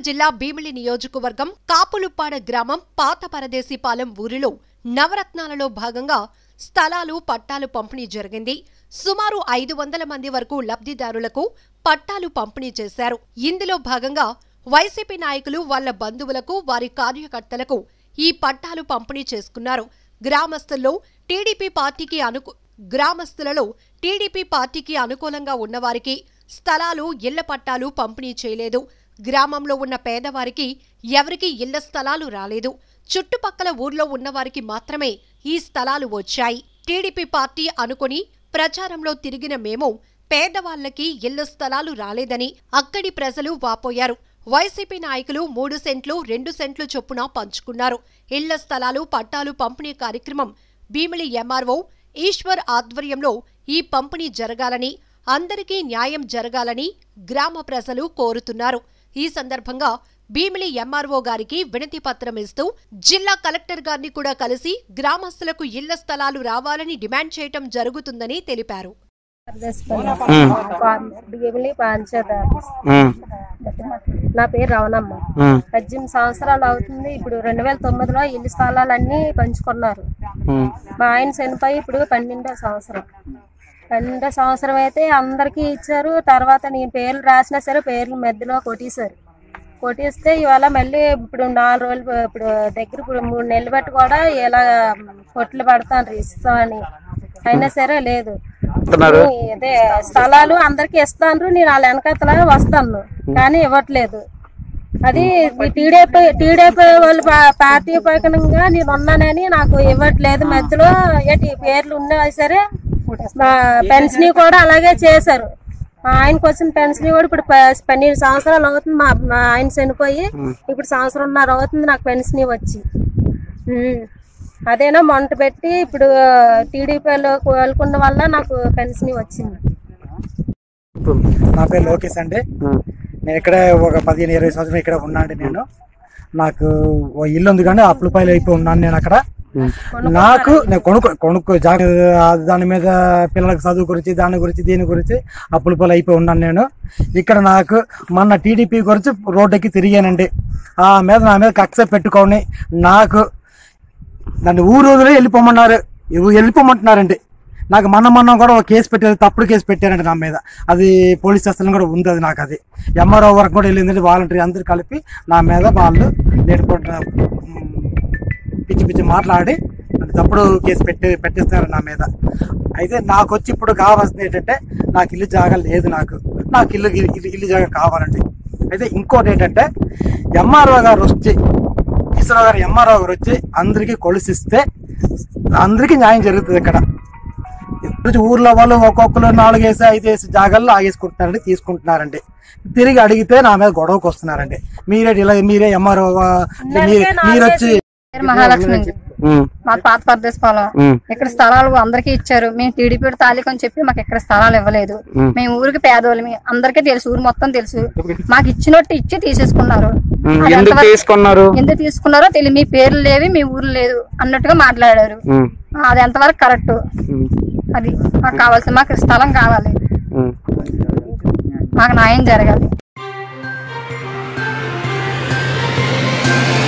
జిల్లా భీమిలి నియోజకవర్గం కాపులుప్పాడ గ్రామం పాత పరదేశీపాలెం ఊరిలో నవరత్నాలలో భాగంగా స్థలాలు పట్టాలు పంపిణీ జరిగింది సుమారు ఐదు వందల మంది వరకు లబ్ధిదారులకు పట్టాలు పంపిణీ చేశారు ఇందులో భాగంగా వైసీపీ నాయకులు వాళ్ళ బంధువులకు వారి కార్యకర్తలకు ఈ పట్టాలు పంపిణీ చేసుకున్నారు గ్రామస్తుల్లో టీడీపీ పార్టీకి అనుకు గ్రామస్తులలో టీడీపీ పార్టీకి అనుకూలంగా ఉన్నవారికి స్థలాలు ఇళ్ల పట్టాలు పంపిణీ చేయలేదు గ్రామంలో ఉన్న పేదవారికి ఎవరికీ ఇళ్ల స్థలాలు రాలేదు చుట్టుపక్కల ఊర్లో ఉన్నవారికి మాత్రమే ఈ స్థలాలు వచ్చాయి టీడీపీ పార్టీ అనుకొని ప్రచారంలో తిరిగిన మేము పేదవాళ్లకి ఇళ్ల స్థలాలు రాలేదని అక్కడి ప్రజలు వాపోయారు వైసీపీ నాయకులు మూడు సెంట్లు రెండు సెంట్లు చొప్పున పంచుకున్నారు ఇళ్ల స్థలాలు పట్టాలు పంపిణీ కార్యక్రమం భీమిలి ఎంఆర్ఓ ఈశ్వర్ ఆధ్వర్యంలో ఈ పంపిణీ జరగాలని అందరికీ న్యాయం జరగాలని గ్రామ ప్రజలు కోరుతున్నారు ఈ సందర్భంగా భీమిలి ఎంఆర్ఓ గారికి వినతి పత్రం ఇస్తూ జిల్లా కలెక్టర్ గారిని కూడా కలిసి గ్రామస్తులకు ఇళ్ల స్థలాలు రావాలని డిమాండ్ చేయటం జరుగుతుందని తెలిపారు బిగిలి పంచాయత్ ఆఫీస్ ఉమ్, నా పేరు రవణమ్మ ఉమ్, పద్దెనిమిది సంవత్సరాలు అవుతుంది ఇప్పుడు రెండు వేల తొమ్మిదిలో ఇల్లు స్థలాలన్నీ పంచుకున్నారు ఉమ్, మా ఆయన చనిపోయి ఇప్పుడు పన్నెండో సంవత్సరం పన్నెండో సంవత్సరం అయితే అందరికీ ఇచ్చారు తర్వాత నేను పేర్లు రాసినా సరే పేర్లు మధ్యలో కొట్టేశారు కొట్టేస్తే ఇవాళ మళ్ళీ ఇప్పుడు నాలుగు రోజులు ఇప్పుడు దగ్గర ఇప్పుడు మూడు నెలలు బట్టి కూడా ఇలా కొట్లు పడతాను ఇస్తామని అయినా సరే లేదు ఇస్తున్నారు అదే స్థలాలు అందరికి ఇస్తాను నేను వాళ్ళ వెనకతల వస్తాను కానీ ఇవ్వట్లేదు అది టీడీపీ టీడీపీ వాళ్ళు పా- పార్టీ పక్కనంగా నేను ఉన్నానని నాకు ఇవ్వట్లేదు మధ్యలో ఏంటి పేర్లు ఉన్నా సరే మా పెన్షన్ కూడా అలాగే చేశారు మా ఆయనకు వచ్చిన పెన్షన్ కూడా ఇప్పుడు ప- పన్నెండు సంవత్సరాలు అవుతుంది మా మా ఆయన చనిపోయి ఇప్పుడు సంవత్సరంన్నర అవుతుంది నాకు పెన్షన్ వచ్చి ఉమ్. అదేనో మొంట పెట్టి ఇప్పుడు టీడీపీలో కోలుకున్న వల్ల నాకు పెన్షన్ వచ్చింది నా పేరు లోకేష్ అండి ఉమ్, నేను ఇక్కడే ఒక పదిహేను ఇరవై సంవత్సరం ఇక్కడ ఉన్నాండి నేను నాకు ఓ ఇల్లు ఉంది కానీ అప్పులపాయలు అయిపోయి ఉన్నాను నేను అక్కడ ఉమ్, నాకు నేను కొనుక్కో కొనుక్కో జాగ దాని మీద పిల్లలకు చదువు గురించి దాని గురించి దీని గురించి అప్పులపాయలు అయిపోయి ఉన్నాను నేను ఇక్కడ నాకు మొన్న టీడీపీ గురించి రోడ్డుకి తిరిగానండి ఆ మీద నా మీద కక్ష పెట్టుకొని నాకు నన్ను ఊరు వదిలే వెళ్ళిపోమన్నారు ఇవి వెళ్ళిపోమంటున్నారండి నాకు మొన్న మొన్న కూడా ఒక కేసు పెట్టారు తప్పుడు కేసు పెట్టారండి నా మీద అది పోలీస్ స్టేషన్ కూడా ఉంది అది నాకు అది ఎంఆర్ఓ వరకు కూడా వెళ్ళిందండి వాలంటీర్ అందరు కలిపి నా మీద వాళ్ళు నేర్చుకుంటున్నారు పిచ్చి పిచ్చి మాట్లాడి నన్ను తప్పుడు కేసు పెట్టి పెట్టిస్తున్నారు నా మీద అయితే నాకు వచ్చి ఇప్పుడు కావాల్సింది ఏంటంటే నాకు ఇల్లు జాగా లేదు నాకు నాకు ఇల్లు ఇల్లు ఇల్లు జాగా కావాలండి అయితే ఇంకోటి ఏంటంటే ఎంఆర్ఓ గారు వచ్చి ఈశ్వరరావు గారు ఎంఆర్ఓ గారు వచ్చి అందరికీ కొలిసిస్తే అందరికీ న్యాయం జరుగుతుంది ఇక్కడ ఇప్పుడు ఊర్లో వాళ్ళు ఒక్కొక్కరు నాలుగేసి ఐదేసి జాగాల్లో ఆగేసుకుంటున్నారండి తీసుకుంటున్నారండి తిరిగి అడిగితే నా మీద గొడవకు వస్తున్నారండి మీరే ఇలా మీరే ఎంఆర్ఓ మీరు వచ్చి పేరు మహాలక్ష్మి అండి. ఉమ్, మా పాత పరదేశ పొలం ఉమ్, ఇక్కడ స్థలాలు అందరికీ ఇచ్చారు మేము టీడీపీ తాలిక అని చెప్పి మాకు ఇక్కడ స్థలాలు ఇవ్వలేదు ఉమ్. మేము ఊరికి పేదవాళ్ళమి అందరికీ తెలుసు ఊరు మొత్తం తెలుసు మాకు ఇచ్చినట్టు ఇచ్చి తీసేసుకున్నారు ఉమ్, అది ఎందుకు ఎంతవరకు- తీసుకున్నారు ఎందుకు తీసుకున్నారో తెలియదు మీ పేర్లు లేవి మీ ఊర్లు లేదు అన్నట్టుగా మాట్లాడారు ఉమ్, అది ఎంతవరకు కరెక్ట్ ఉమ్, అది మాకు కావాల్సిన మాకు స్థలం కావాలి ఉమ్. మాకు న్యాయం జరగాలి